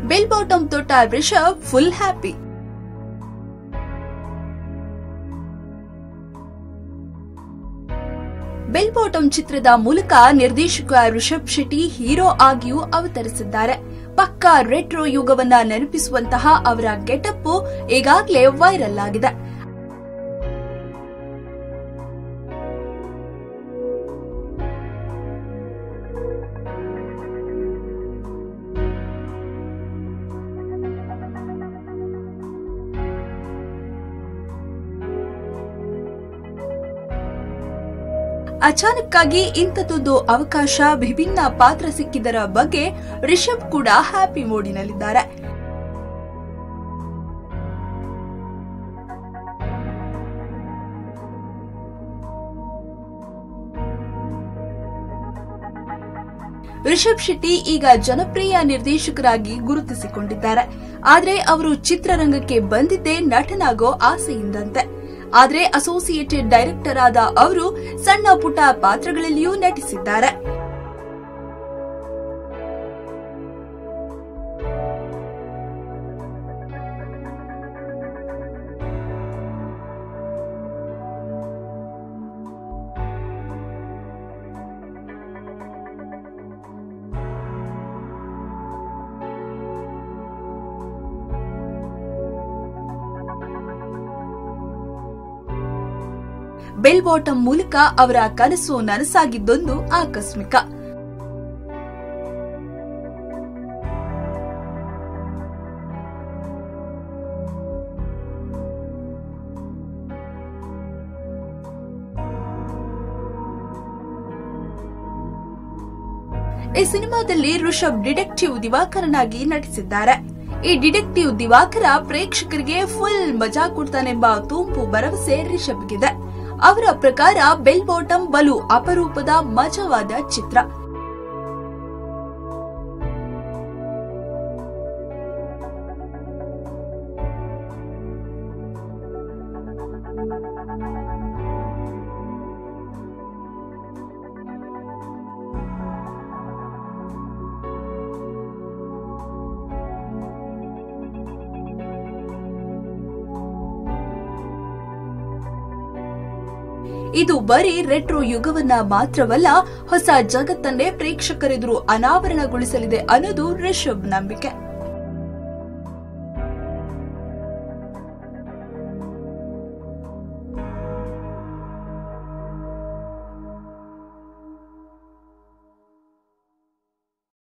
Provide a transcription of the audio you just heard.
bell bottom ತೊಟ್ಟ Rishab full happy bell bottom ಚಿತ್ರದ ಮೂಲಕ ನಿರ್ದೇಶಕ ರಿಷಬ್ ಶೆಟ್ಟಿ ಹೀರೋ ಆಗಿಯೂ ಅವತರಿಸಿದ್ದಾರೆ ಪಕ್ಕಾ ರೆಟ್ರೋ ಯುಗವನ್ನ ನೆನಪಿಸುವಂತಹ ಅವರ ಗೆಟಪ್ ಈಗಾಗಲೇ ವೈರಲ್ ಆಗಿದೆ ಅಚಾನಕ್ಕಾಗಿ ಇಂಥದ್ದೊಂದು ಅವಕಾಶ ವಿಭಿನ್ನ ಪಾತ್ರ ಸಿಕ್ಕಿದರ ಬಗ್ಗೆ ರಿಷಬ್ ಕೂಡ ಹ್ಯಾಪಿ ಮೂಡಿನಲ್ಲಿದ್ದಾರೆ ರಿಷಬ್ ಶೆಟ್ಟಿ ಈಗ ಜನಪ್ರಿಯ ನಿರ್ದೇಶಕರಾಗಿ ಗುರುತಿಸಿಕೊಂಡಿದ್ದಾರೆ ಆದ್ರೆ ಅವರು ಚಿತ್ರರಂಗಕ್ಕೆ ಬಂದಿದ್ದೇ ನಟನಾಗೋ ಆಸೆಯಿಂದಂತೆ ಆದ್ರೆ ಅಸೋಸಿಯೇಟೆಡ್ ಡೈರೆಕ್ಟರ್ ಆದ ಅವರು ಸಣ್ಣ ಪುಟ್ಟ ಪಾತ್ರಗಳಲ್ಲಿಯೂ ನಟಿಸಿದ್ದಾರೆ ಬೆಲ್ ಬಾಟಮ್ ಮೂಲಕ ಅವರ ಕನಸು ನನಸಾಗಿದ್ದೊಂದು ಆಕಸ್ಮಿಕ ಈ ಸಿನಿಮಾದಲ್ಲಿ ಋಷಭ್ ಡಿಟೆಕ್ಟಿವ್ ದಿವಾಕರನಾಗಿ ನಟಿಸಿದ್ದಾರೆ ಈ ಡಿಟೆಕ್ಟಿವ್ ದಿವಾಕರ ಪ್ರೇಕ್ಷಕರಿಗೆ ಫುಲ್ ಮಜಾ ಕೊಡ್ತಾನೆಂಬ ತುಂಬು ಭರವಸೆ ರಿಷಬ್ಗಿದೆ ಅವರ ಪ್ರಕಾರ ಬೆಲ್ ಬಾಟಮ್ ಬಲು ಅಪರೂಪದ ಮಜವಾದ ಚಿತ್ರ ಇದು ಬರೀ ರೆಟ್ರೋ ಯುಗವನ್ನ ಮಾತ್ರವಲ್ಲ ಹೊಸ ಜಗತ್ತನ್ನೇ ಪ್ರೇಕ್ಷಕರೆದುರು ಅನಾವರಣಗೊಳಿಸಲಿದೆ ಅನ್ನೋದು ರಿಷಬ್ ನಂಬಿಕೆ